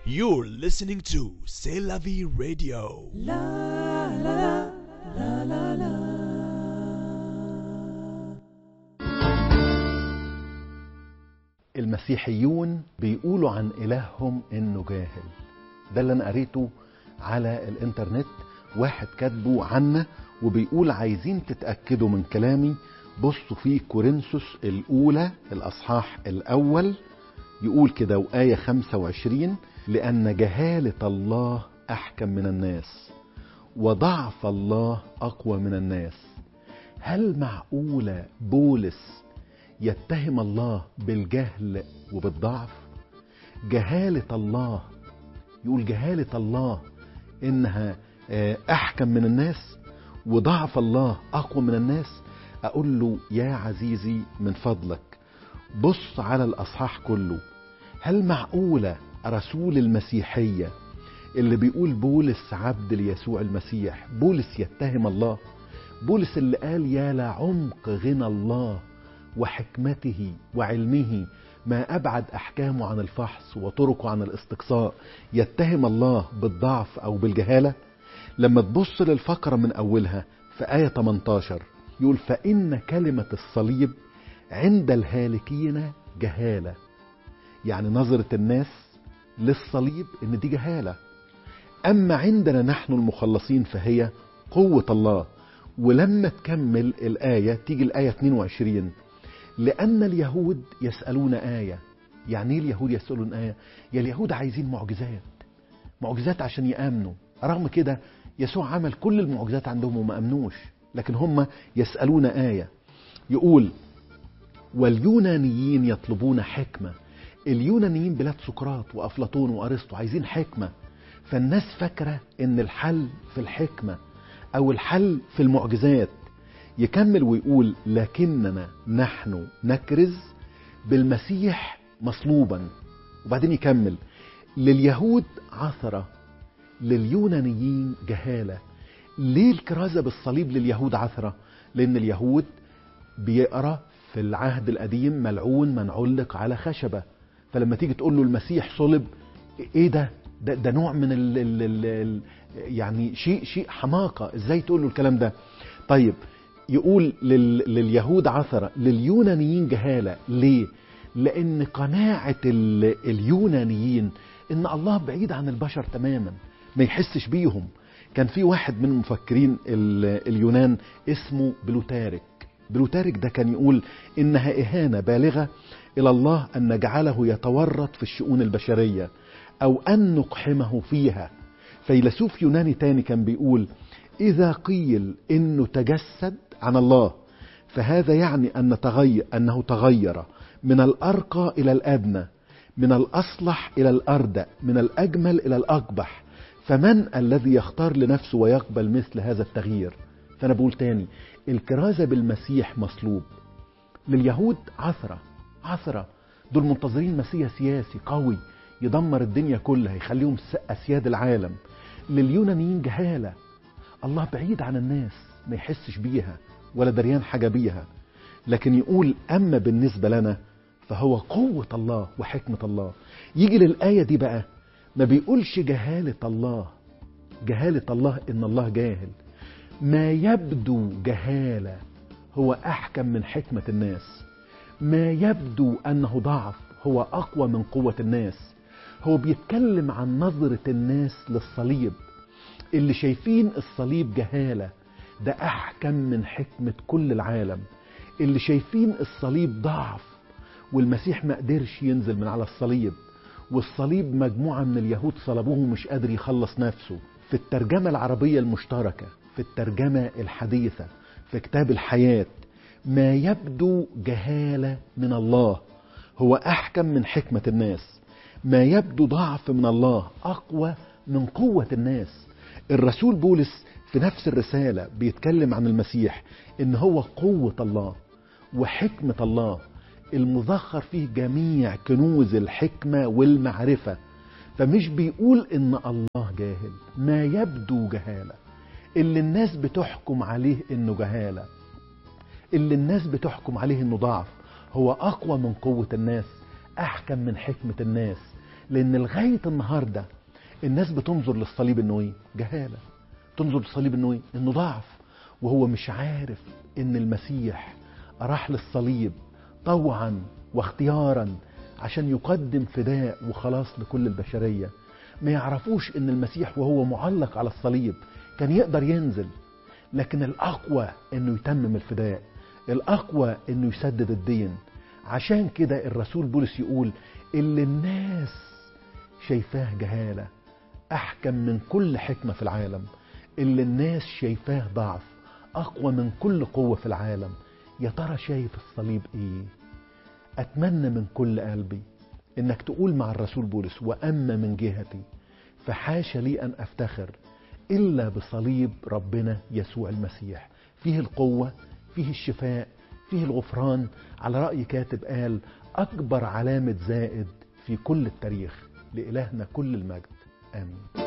You're listening to C'est la vie radio. المسيحيون بيقولوا عن إلههم إنه جاهل ده اللي أنا قريته على الإنترنت واحد كاتبه عنا وبيقول عايزين تتأكدوا من كلامي بصوا في كورنثوس الأولى الأصحاح الأول يقول كده وآية 25 لأن جهالة الله أحكم من الناس وضعف الله أقوى من الناس هل معقولة بولس يتهم الله بالجهل وبالضعف جهالة الله يقول جهالة الله إنها آه، أحكم من الناس وضعف الله أقوى من الناس أقول له يا عزيزي من فضلك بص على الأصحاح كله هل معقولة رسول المسيحية اللي بيقول بولس عبد ليسوع المسيح بولس يتهم الله بولس اللي قال يا لعمق غنى الله وحكمته وعلمه ما أبعد أحكامه عن الفحص وطرقه عن الاستقصاء يتهم الله بالضعف أو بالجهالة لما تبص للفقرة من أولها في آية 18 يقول فإن كلمة الصليب عند الهالكين جهالة يعني نظرة الناس للصليب إن دي جهالة أما عندنا نحن المخلصين فهي قوة الله ولما تكمل الآية تيجي الآية 22 لأن اليهود يسألون آية يعني ايه اليهود يسألون آية يا اليهود عايزين معجزات معجزات عشان يآمنوا رغم كده يسوع عمل كل المعجزات عندهم وما أمنوش لكن هم يسألون آية يقول واليونانيين يطلبون حكمة اليونانيين بلاد سقراط وأفلاطون وأرسطو عايزين حكمة فالناس فاكرة ان الحل في الحكمة او الحل في المعجزات يكمل ويقول لكننا نحن نكرز بالمسيح مصلوبا وبعدين يكمل لليهود عثرة لليونانيين جهالة ليه الكرازة بالصليب لليهود عثرة لأن اليهود بيقرأ في العهد القديم ملعون من علق على خشبة فلما تيجي تقول له المسيح صلب ايه ده ده, ده نوع من ال ال ال ال يعني شيء شيء حماقة ازاي تقول له الكلام ده طيب يقول لل لليهود عثرة لليونانيين جهالة ليه لان قناعة ال اليونانيين ان الله بعيد عن البشر تماما ما يحسش بيهم كان في واحد من مفكرين ال- اليونان اسمه بلوتارك بلوتارك ده كان يقول انها اهانة بالغة الى الله ان نجعله يتورط في الشؤون البشرية او ان نقحمه فيها فيلسوف يوناني تاني كان بيقول اذا قيل انه تجسد عن الله فهذا يعني ان تغير انه تغير من الارقى الى الادنى من الاصلح الى الاردى من الاجمل الى الاقبح فمن الذي يختار لنفسه ويقبل مثل هذا التغيير فانا بقول تاني الكرازه بالمسيح مصلوب لليهود عثره عثره دول منتظرين مسيح سياسي قوي يدمر الدنيا كلها يخليهم س- اسياد العالم لليونانيين جهاله الله بعيد عن الناس ما يحسش بيها ولا دريان حاجه بيها لكن يقول اما بالنسبه لنا فهو قوه الله وحكمه الله يجي للايه دي بقى ما بيقولش جهاله الله جهاله الله ان الله جاهل ما يبدو جهاله هو احكم من حكمه الناس ما يبدو انه ضعف هو اقوى من قوه الناس هو بيتكلم عن نظره الناس للصليب اللي شايفين الصليب جهاله ده احكم من حكمه كل العالم اللي شايفين الصليب ضعف والمسيح ما قدرش ينزل من على الصليب والصليب مجموعه من اليهود صلبوه ومش قادر يخلص نفسه في الترجمه العربيه المشتركه في الترجمه الحديثه في كتاب الحياه ما يبدو جهاله من الله هو احكم من حكمه الناس ما يبدو ضعف من الله اقوى من قوه الناس الرسول بولس في نفس الرساله بيتكلم عن المسيح ان هو قوه الله وحكمه الله المذخر فيه جميع كنوز الحكمه والمعرفه فمش بيقول ان الله جاهل ما يبدو جهاله اللي الناس بتحكم عليه انه جهاله اللي الناس بتحكم عليه انه ضعف هو اقوى من قوه الناس احكم من حكمه الناس لان لغايه النهارده الناس بتنظر للصليب انه ايه جهاله تنظر للصليب انه ايه انه ضعف وهو مش عارف ان المسيح راح للصليب طوعا واختيارا عشان يقدم فداء وخلاص لكل البشريه ما يعرفوش ان المسيح وهو معلق على الصليب كان يقدر ينزل لكن الاقوى انه يتمم الفداء الاقوى انه يسدد الدين عشان كده الرسول بولس يقول اللي الناس شايفاه جهاله احكم من كل حكمه في العالم اللي الناس شايفاه ضعف اقوى من كل قوه في العالم يا ترى شايف الصليب ايه اتمنى من كل قلبي انك تقول مع الرسول بولس واما من جهتي فحاش لي ان افتخر الا بصليب ربنا يسوع المسيح فيه القوه فيه الشفاء فيه الغفران على راي كاتب قال اكبر علامه زائد في كل التاريخ لالهنا كل المجد امين